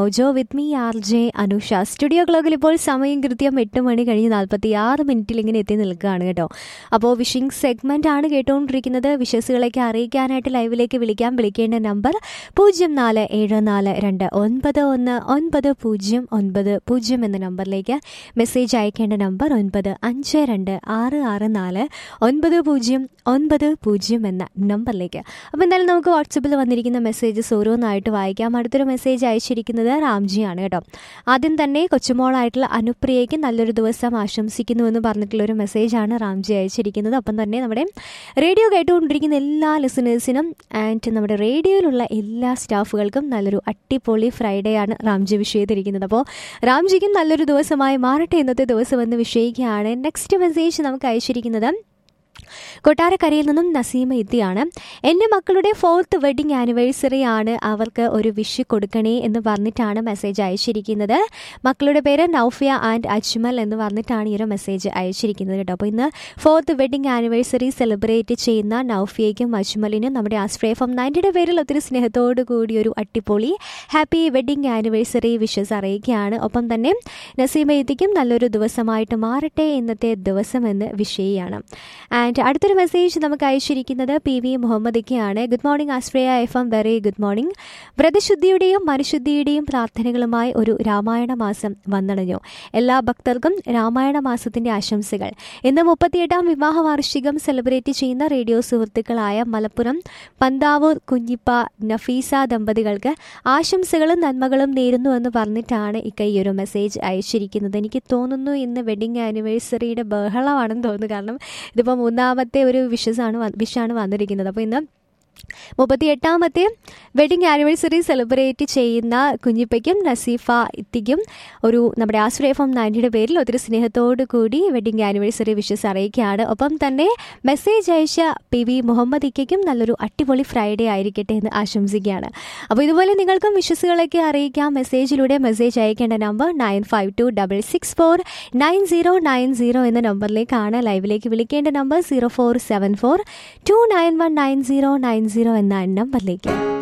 mojo with me R J Anusha studio ക്ലോക്കിൽ ഇപ്പോൾ സമയം കൃത്യം എട്ട് മണി കഴിഞ്ഞ് നാൽപ്പത്തി ആറ് മിനിറ്റിൽ ഇങ്ങനെ എത്തി നിൽക്കുകയാണ് കേട്ടോ അപ്പോൾ വിഷിംഗ് സെഗ്മെന്റ് ആണ് കേട്ടുകൊണ്ടിരിക്കുന്നത് വിഷസുകളൊക്കെ അറിയിക്കാനായിട്ട് ലൈവിലേക്ക് വിളിക്കാൻ വിളിക്കേണ്ട നമ്പർ പൂജ്യം നാല് ഏഴ് നാല് രണ്ട് ഒൻപത് ഒന്ന് ഒൻപത് പൂജ്യം ഒൻപത് പൂജ്യം എന്ന നമ്പറിലേക്ക് മെസ്സേജ് അയക്കേണ്ട നമ്പർ ഒൻപത് അഞ്ച് രണ്ട് ആറ് ആറ് നാല് ഒൻപത് പൂജ്യം ഒൻപത് പൂജ്യം എന്ന നമ്പറിലേക്ക് അപ്പോൾ എന്തായാലും നമുക്ക് വാട്സപ്പിൽ വന്നിരിക്കുന്ന മെസ്സേജസ് ഓരോന്നായിട്ട് വായിക്കാം അടുത്തൊരു മെസ്സേജ് അയച്ചിരിക്കുന്നത് റാംജിയാണ് കേട്ടോ ആദ്യം തന്നെ കൊച്ചുമോളായിട്ടുള്ള അനുപ്രിയയ്ക്ക് നല്ലൊരു ദിവസം ആശംസിക്കുന്നു എന്ന് പറഞ്ഞിട്ടുള്ള ഒരു മെസ്സേജാണ് റാംജി അയച്ചിരിക്കുന്നത് അപ്പം തന്നെ നമ്മുടെ റേഡിയോ കേട്ടുകൊണ്ടിരിക്കുന്ന എല്ലാ ലിസണേഴ്സിനും ആൻഡ് നമ്മുടെ റേഡിയോയിലുള്ള എല്ലാ സ്റ്റാഫുകൾക്കും നല്ലൊരു അട്ടിപ്പൊളി ഫ്രൈഡേ ആണ് റാംജി വിഷ് ചെയ്തിരിക്കുന്നത് അപ്പോൾ റാംജിക്കും നല്ലൊരു ദിവസമായി മാറട്ടെ ഇന്നത്തെ ദിവസം എന്ന് വിഷയിക്കുകയാണ് നെക്സ്റ്റ് മെസ്സേജ് നമുക്ക് അയച്ചിരിക്കുന്നത് കൊട്ടാരക്കരയിൽ നിന്നും നസീമ എത്തിയാണ് എൻ്റെ മക്കളുടെ ഫോർത്ത് വെഡിങ് ആനിവേഴ്സറി ആണ് അവർക്ക് ഒരു വിഷ് കൊടുക്കണേ എന്ന് പറഞ്ഞിട്ടാണ് മെസ്സേജ് അയച്ചിരിക്കുന്നത് മക്കളുടെ പേര് നൗഫിയ ആൻഡ് അജ്മൽ എന്ന് പറഞ്ഞിട്ടാണ് ഈ ഒരു മെസ്സേജ് അയച്ചിരിക്കുന്നത് കേട്ടോ അപ്പോൾ ഇന്ന് ഫോർത്ത് വെഡിങ് ആനിവേഴ്സറി സെലിബ്രേറ്റ് ചെയ്യുന്ന നൗഫിയയ്ക്കും അജ്മലിനും നമ്മുടെ ആസ്ട്രേഫം നയൻറ്റിയുടെ പേരിൽ ഒത്തിരി സ്നേഹത്തോടു കൂടി ഒരു അട്ടിപ്പൊളി ഹാപ്പി വെഡിങ് ആനിവേഴ്സറി വിഷസ് അറിയിക്കുകയാണ് ഒപ്പം തന്നെ നസീമ എത്തിക്കും നല്ലൊരു ദിവസമായിട്ട് മാറട്ടെ ഇന്നത്തെ ദിവസം എന്ന് വിഷയാണ് ആൻഡ് അടുത്തൊരു മെസ്സേജ് നമുക്ക് അയച്ചിരിക്കുന്നത് പി വി മുഹമ്മദിക്കയാണ് ഗുഡ് മോർണിംഗ് ആസ്ട്രേയ F M very good morning വ്രതശുദ്ധിയുടെയും മനുശുദ്ധിയുടെയും പ്രാർത്ഥനകളുമായി ഒരു രാമായണ മാസം വന്നടഞ്ഞു എല്ലാ ഭക്തർക്കും രാമായണ മാസത്തിന്റെ ആശംസകൾ ഇന്ന് മുപ്പത്തിയെട്ടാം വിവാഹ വാർഷികം സെലിബ്രേറ്റ് ചെയ്യുന്ന റേഡിയോ സുഹൃത്തുക്കളായ മലപ്പുറം പന്താവൂർ കുഞ്ഞിപ്പ നഫീസ ദമ്പതികൾക്ക് ആശംസകളും നന്മകളും നേരുന്നു എന്ന് പറഞ്ഞിട്ടാണ് ഇക്ക ഈ ഒരു മെസ്സേജ് അയച്ചിരിക്കുന്നത് എനിക്ക് തോന്നുന്നു ഇന്ന് വെഡിങ് ആനിവേഴ്സറിയുടെ ബഹളമാണെന്ന് തോന്നുന്നു കാരണം ഇതിപ്പോൾ മൂന്നാമത്തെ ഒരു വിഷസാണ് വിഷാണ് വന്നിരിക്കുന്നത് അപ്പോൾ ഇന്ന് മുപ്പത്തി എട്ടാമത്തെ വെഡിങ് ആനിവേഴ്സറി സെലിബ്രേറ്റ് ചെയ്യുന്ന കുഞ്ഞിപ്പയ്ക്കും നസീഫ ഇത്തിക്കും ഒരു നമ്മുടെ ആശ്രയഫം നാൻറ്റിയുടെ പേരിൽ ഒത്തിരി സ്നേഹത്തോടു കൂടി വെഡിങ് ആനിവേഴ്സറി വിഷസ് അറിയിക്കുകയാണ് ഒപ്പം തന്നെ മെസ്സേജ് അയച്ച പി വി മുഹമ്മദ് ഇക്കയ്ക്കും നല്ലൊരു അടിപൊളി ഫ്രൈഡേ ആയിരിക്കട്ടെ എന്ന് ആശംസിക്കുകയാണ് അപ്പോൾ ഇതുപോലെ നിങ്ങൾക്കും വിഷസുകളൊക്കെ അറിയിക്കാം മെസ്സേജിലൂടെ മെസ്സേജ് അയക്കേണ്ട number nine five two double six four nine zero nine zero എന്ന നമ്പറിലേക്കാണ് ലൈവിലേക്ക് വിളിക്കേണ്ട number zero four seven four two nine one nine zero nine zero എന്ന നമ്പറിലേക്ക്